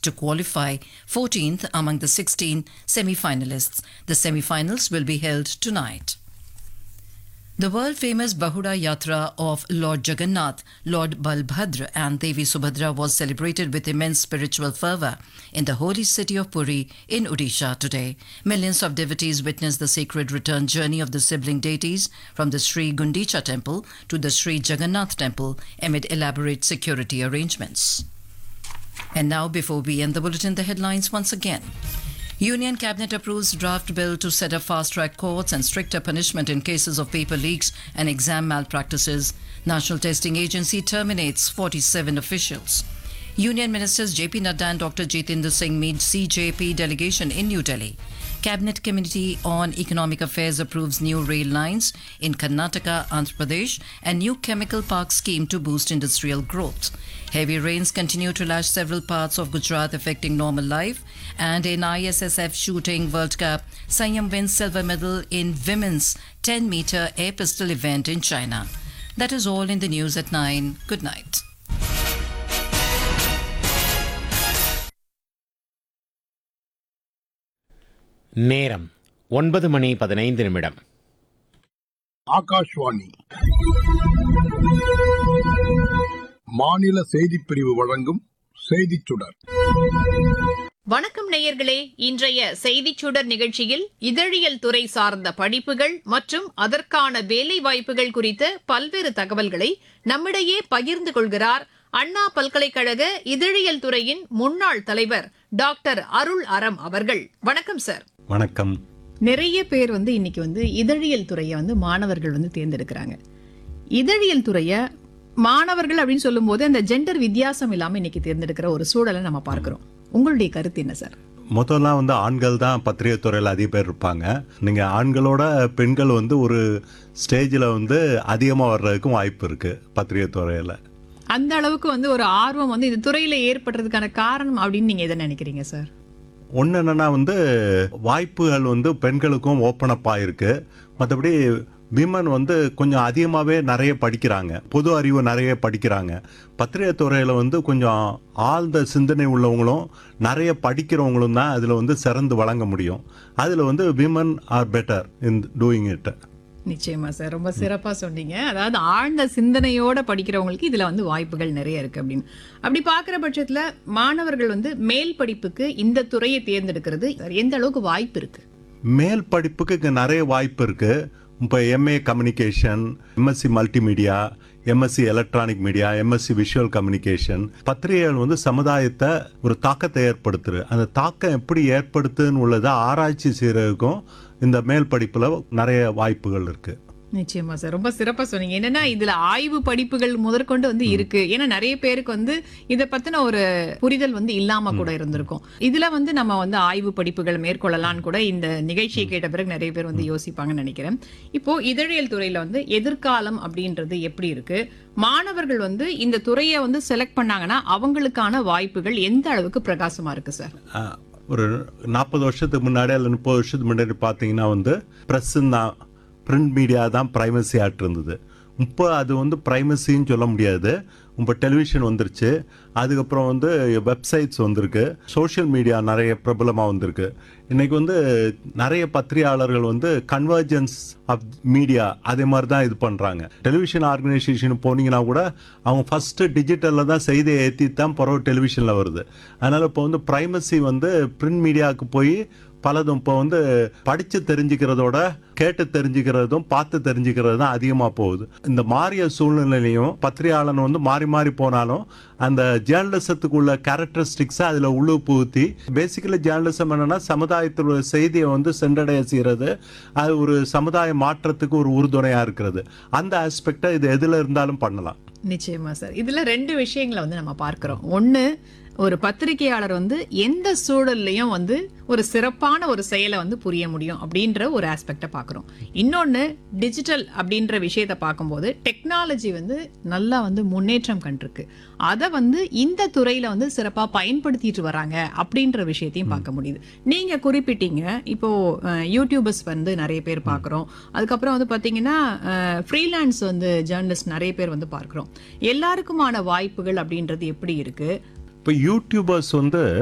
to qualify 14th among the 16 semi finalists. The semi finals will be held tonight. The world famous Bahuda Yatra of Lord Jagannath, Lord Balbhadra, and Devi Subhadra was celebrated with immense spiritual fervour in the holy city of Puri in Odisha today. Millions of devotees witnessed the sacred return journey of the sibling deities from the Sri Gundicha temple to the Sri Jagannath temple amid elaborate security arrangements. And now, before we end the bulletin, the headlines once again. Union Cabinet approves draft bill to set up fast track courts and stricter punishment in cases of paper leaks and exam malpractices. National Testing Agency terminates 47 officials. Union Ministers JP Nadda and Dr. Jitendra Singh meet CJP delegation in New Delhi. Cabinet Committee on Economic Affairs approves new rail lines in Karnataka, Andhra Pradesh, and new chemical park scheme to boost industrial growth. Heavy rains continue to lash several parts of Gujarat, affecting normal life. And in ISSF Shooting World Cup, Sanyam wins silver medal in women's 10 meter air pistol event in China. That is all in the news at 9. Good night. நேரம் ஒன்பது மணி பதினைந்து நிமிடம் ஆகாஷ்வாணி மாநில செய்திப் பிரிவு வழங்கும் செய்திச் சுடர் வணக்கம் நேயர்களே இன்றைய செய்திச் சுடர் நிகழ்ச்சியில் இதழியல் துறை சார்ந்த படிப்புகள் மற்றும் அதற்கான வேலை வாய்ப்புகள் குறித்த பல்வேறு தகவல்களை நம்மிடையே பகிர்ந்து கொள்கிறார் அண்ணா பல்கலைக்கழக இதழியல் துறையின் முன்னாள் தலைவர் டாக்டர் அருள் அறம் அவர்கள் வணக்கம் சார் வணக்கம் நிறைய பேர் வந்து இன்னைக்கு வந்து இதழியல் துறையை வந்து மாணவர்கள் வந்து தேர்ந்தெடுக்கிறாங்க இதழியல் துறையை மாணவர்கள் அப்படின்னு சொல்லும்போது அந்த ஜெண்டர் வித்தியாசம் இல்லாம இன்னைக்கு தேர்ந்தெடுக்கிற ஒரு சூழலை நம்ம பார்க்கிறோம் உங்களுடைய கருத்து என்ன சார் முதல்லாம் வந்து ஆண்கள் தான் பத்திரிகை துறையில் அதிக பேர் இருப்பாங்க நீங்கள் ஆண்களோட பெண்கள் வந்து ஒரு ஸ்டேஜில் வந்து அதிகமாக வர்றதுக்கும் வாய்ப்பு இருக்குது பத்திரிகை துறையில் அந்த அளவுக்கு வந்து ஒரு ஆர்வம் வந்து இந்த துறையில ஏற்படுறதுக்கான காரணம் அப்படின்னு நீங்க எதை நினைக்கிறீங்க சார் ஒன்று என்னென்னா வந்து வாய்ப்புகள் வந்து பெண்களுக்கும் ஓப்பன் அப் ஆகிருக்கு மற்றபடி விமன் வந்து கொஞ்சம் அதிகமாகவே நிறைய படிக்கிறாங்க பொது அறிவு நிறைய படிக்கிறாங்க பத்திரிகை துறையில் வந்து கொஞ்சம் ஆழ்ந்த சிந்தனை உள்ளவங்களும் நிறைய படிக்கிறவங்களும் தான் அதில் வந்து சிறந்து வழங்க முடியும் அதில் வந்து women are better in doing it நிச்சயமா சார் ரொம்ப சிறப்பா சொன்னீங்க அதாவது ஆழ்ந்த சிந்தனையோட படிக்கிறவங்களுக்கு இதுல வந்து வாய்ப்புகள் நிறைய இருக்கு அப்படின்னு அப்படி பார்க்குற பட்சத்துல மாணவர்கள் வந்து மேல் படிப்புக்கு இந்த துறையை தேர்ந்தெடுக்கிறது எந்த அளவுக்கு வாய்ப்பு இருக்கு மேல் படிப்புக்கு இங்கே நிறைய வாய்ப்பு இருக்கு இப்போ MA communication MSc multimedia MSc electronic media MSc visual communication பத்திரிகைகள் வந்து சமுதாயத்தை ஒரு தாக்கத்தை ஏற்படுத்துது அந்த தாக்கம் எப்படி ஏற்படுத்துன்னு உள்ளதை ஆராய்ச்சி செய்யறதுக்கும் இந்த மேல் படிப்பில் நிறைய வாய்ப்புகள் இருக்குது நிச்சயமா சார் ரொம்ப சிறப்பா சொன்னீங்க என்னன்னா இதுல ஆய்வு படிப்புகள் முதற்கொண்டு வந்து இருக்கு ஏன்னா நிறைய பேருக்கு வந்து இத பத்தின ஒரு புரிதல் வந்து இல்லாம கூட இருந்திருக்கும் இதுல வந்து நம்ம வந்து ஆய்வு படிப்புகள் மேற்கொள்ளலாம்னு கூட இந்த நிகழ்ச்சியை கேட்ட பிறகு நிறைய பேர் வந்து யோசிப்பாங்கன்னு நினைக்கிறேன் இப்போ இதழியல் துறையில வந்து எதிர்காலம் அப்படின்றது எப்படி இருக்கு மாணவர்கள் வந்து இந்த துறையை வந்து செலக்ட் பண்ணாங்கன்னா அவங்களுக்கான வாய்ப்புகள் எந்த அளவுக்கு பிரகாசமா இருக்கு சார் ஆஹ், ஒரு நாற்பது வருஷத்துக்கு முன்னாடி அல்லது முப்பது வருஷத்துக்கு முன்னாடி பார்த்தீங்கன்னா வந்து ப்ரெஸ்ஸுன்னு தான் பிரிண்ட் மீடியா தான் ப்ரைமசி ஆட் இருந்தது இப்போ அது வந்து ப்ரைமசின்னு சொல்ல முடியாது இப்போ டெலிவிஷன் வந்துருச்சு அதுக்கப்புறம் வந்து வெப்சைட்ஸ் வந்திருக்கு சோஷியல் மீடியா நிறைய பிரபலமாக வந்திருக்கு இன்னைக்கு வந்து நிறைய பத்திரிகையாளர்கள் வந்து கன்வர்ஜென்ஸ் ஆஃப் மீடியா அதே மாதிரி தான் இது பண்ணுறாங்க டெலிவிஷன் ஆர்கனைசேஷன் போனீங்கன்னா கூட அவங்க ஃபஸ்ட்டு டிஜிட்டலில் தான் செய்தியை ஏற்றி தான் பிறகு டெலிவிஷனில் வருது அதனால் இப்போ வந்து ப்ரைமசி வந்து பிரிண்ட் மீடியாவுக்கு போய் பலதும் இப்போ வந்து படித்து தெரிஞ்சுக்கிறதோட கேட்டு தெரிஞ்சுக்கிறதும் பார்த்து தெரிஞ்சுக்கிறது தான் அதிகமாக போகுது இந்த மாறிய சூழ்நிலையிலையும் பத்திரிகையாளன் வந்து மாறி மாறி போனாலும் அந்த ஜேர்னலிசத்துக்குள்ள கேரக்டரிஸ்டிக்ஸை அதில் உள்ளு புகுத்தி பேசிக்கலி ஜேர்னலிசம் என்னன்னா சமுதாயத்தோட செய்தியை வந்து சென்றடைய செய்கிறது அது ஒரு சமுதாய மாற்றத்துக்கு ஒரு உறுதுணையாக இருக்கிறது அந்த ஆஸ்பெக்டை இது எதில் இருந்தாலும் பண்ணலாம் நிச்சயமா சார் இதுல ரெண்டு விஷயங்களை வந்து நம்ம பார்க்கிறோம் ஒண்ணு ஒரு பத்திரிகையாளர் வந்து எந்த சூழல்லையும் வந்து ஒரு சிறப்பான ஒரு செயலை வந்து புரிய முடியும் அப்படின்ற ஒரு ஆஸ்பெக்டை பார்க்குறோம் இன்னொன்று டிஜிட்டல் அப்படின்ற விஷயத்தை பார்க்கும்போது டெக்னாலஜி வந்து நல்லா வந்து முன்னேற்றம் கண்டிருக்கு அதை வந்து இந்த துறையில வந்து சிறப்பாக பயன்படுத்திட்டு வராங்க அப்படின்ற விஷயத்தையும் பார்க்க முடியுது நீங்க குறிப்பிட்டீங்க இப்போ அஹ், யூடியூபர்ஸ் வந்து நிறைய பேர் பார்க்குறோம் அதுக்கப்புறம் வந்து பார்த்தீங்கன்னா ஃப்ரீலான்ஸ் வந்து ஜேர்னலிஸ்ட் நிறைய பேர் வந்து பார்க்குறோம் எல்லாருக்குமான வாய்ப்புகள் அப்படின்றது எப்படி இருக்கு இப்போ யூடியூபர்ஸ் வந்து